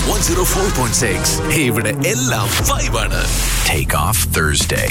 One zero four point six ഇവിടെ എല്ലാം വൈബാണ് take off Thursday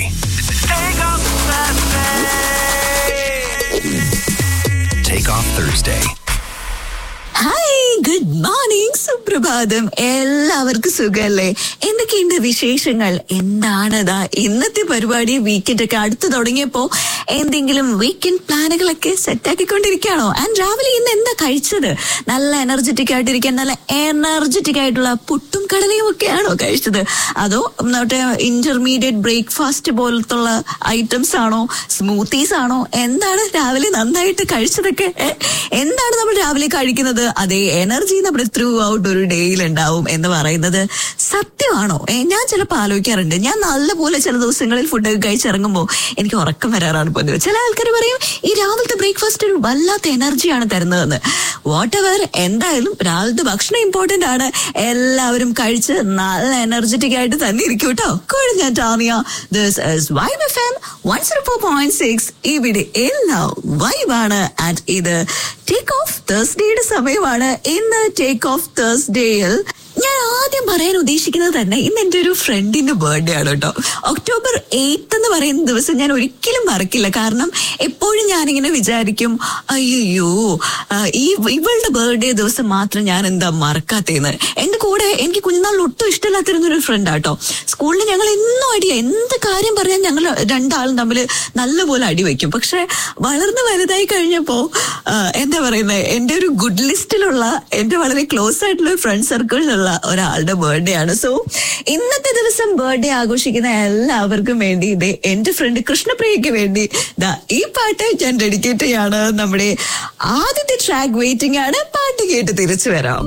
take off Thursday hi good morning സുപ്രഭാതം എല്ലാവർക്കും സുഖല്ലേ എന്തൊക്കെയുണ്ട് വിശേഷങ്ങൾ എന്താണ് ദാ ഇന്നത്തെ പരിപാടി വീക്കെൻഡ് ഒക്കെ അടുത്ത് തുടങ്ങിയപ്പോ എന്തെങ്കിലും വീക്കെൻഡ് പ്ലാനുകളൊക്കെ സെറ്റ് ആക്കിക്കൊണ്ടിരിക്കുകയാണോ ആൻഡ് രാവിലെ ഇന്ന് എന്താ കഴിച്ചത് നല്ല എനർജറ്റിക് ആയിട്ടിരിക്കാൻ നല്ല എനർജറ്റിക് ആയിട്ടുള്ള പുട്ടും കടലയും ഒക്കെയാണോ കഴിച്ചത് അതോ മറ്റേ ഇന്റർമീഡിയറ്റ് ബ്രേക്ക്ഫാസ്റ്റ് പോലത്തുള്ള ഐറ്റംസ് ആണോ സ്മൂത്തീസ് ആണോ എന്താണ് രാവിലെ നന്നായിട്ട് കഴിച്ചതൊക്കെ ഏ? എന്താണ് നമ്മൾ രാവിലെ കഴിക്കുന്നത് അതേ എനർജി നമ്മുടെ ത്രൂ ഔട്ട് ഒരു ഡേയിൽ ഉണ്ടാവും എന്ന് പറയുന്നത് സത്യമാണോ ഏ, ഞാൻ ചിലപ്പോൾ ആലോചിക്കാറുണ്ട് ഞാൻ നല്ലപോലെ ചില ദിവസങ്ങളിൽ ഫുഡൊക്കെ കഴിച്ചിറങ്ങുമ്പോൾ എനിക്ക് ഉറക്കം വരാറാണ് പതിവ് ചില ആൾക്കാർ പറയും ഈ രാവിലത്തെ ബ്രേക്ക്ഫാസ്റ്റ് ഒരു വല്ലാത്ത എനർജിയാണ് തരുന്നതെന്ന് വാട്ട് എവർ എന്തായാലും രാവിലത്തെ ഭക്ഷണം ഇമ്പോർട്ടന്റ് ആണ് എല്ലാവരും കഴിച്ച് നല്ല എനർജറ്റിക് ആയിട്ട് തന്നെ ഇരിക്കും കേട്ടോ ഞാൻ Tania this is vibe F M one zero four point six ഇവിടെ എല്ലാം വൈബാണ് ആൻഡ് ഇത് ടേക്ക് ഓഫ് തേഴ്സ്ഡേയുടെ സമയമാണ് ഇന്ന് ടേക്ക് ഓഫ് തേഴ്സ്ഡേയിൽ ഞാൻ ആദ്യം പറയാൻ ഉദ്ദേശിക്കുന്നത് തന്നെ ഇന്ന് എൻ്റെ ഒരു ഫ്രണ്ടിന്റെ ബർത്ത്ഡേ ആണ് കേട്ടോ ഒക്ടോബർ എയ്ത്ത് എന്ന് പറയുന്ന ദിവസം ഞാൻ ഒരിക്കലും മറക്കില്ല കാരണം എപ്പോഴും ഞാനിങ്ങനെ വിചാരിക്കും അയ്യോ ഈ ഇവളുടെ ബർത്ത്ഡേ ദിവസം മാത്രം ഞാൻ എന്താ മറക്കാത്തേന്ന് എന്റെ കൂടെ എനിക്ക് കുഞ്ഞുനാളിൽ ഒട്ടും ഇഷ്ടമില്ലാത്തിരുന്ന ഒരു ഫ്രണ്ട് ആട്ടോ സ്കൂളിൽ ഞങ്ങൾ എന്നും അടിയാ എന്ത് കാര്യം പറഞ്ഞാൽ ഞങ്ങൾ രണ്ടാളും തമ്മിൽ നല്ലപോലെ അടി വയ്ക്കും പക്ഷെ വളർന്ന് വലുതായി കഴിഞ്ഞപ്പോ ആ, എന്താ പറയുന്നത് എന്റെ ഒരു ഗുഡ് ലിസ്റ്റിലുള്ള എന്റെ വളരെ ക്ലോസ് ആയിട്ടുള്ള ഫ്രണ്ട് സർക്കിളിലുള്ള ഒരാളുടെ ബർത്ത്ഡേ ആണ് സോ ഇന്നത്തെ ദിവസം ബർത്ത്ഡേ ആഘോഷിക്കുന്ന എല്ലാവർക്കും വേണ്ടി ഇത് എന്റെ ഫ്രണ്ട് കൃഷ്ണപ്രിയയ്ക്ക് വേണ്ടി ദാ ഈ പാട്ട് ഞാൻ ഡെഡിക്കേറ്റ് ചെയ്യാണ് നമ്മുടെ ആദ്യത്തെ ട്രാക്ക് വെയിറ്റിംഗ് ആണ് പാട്ട് കേട്ട് തിരിച്ചു വരാം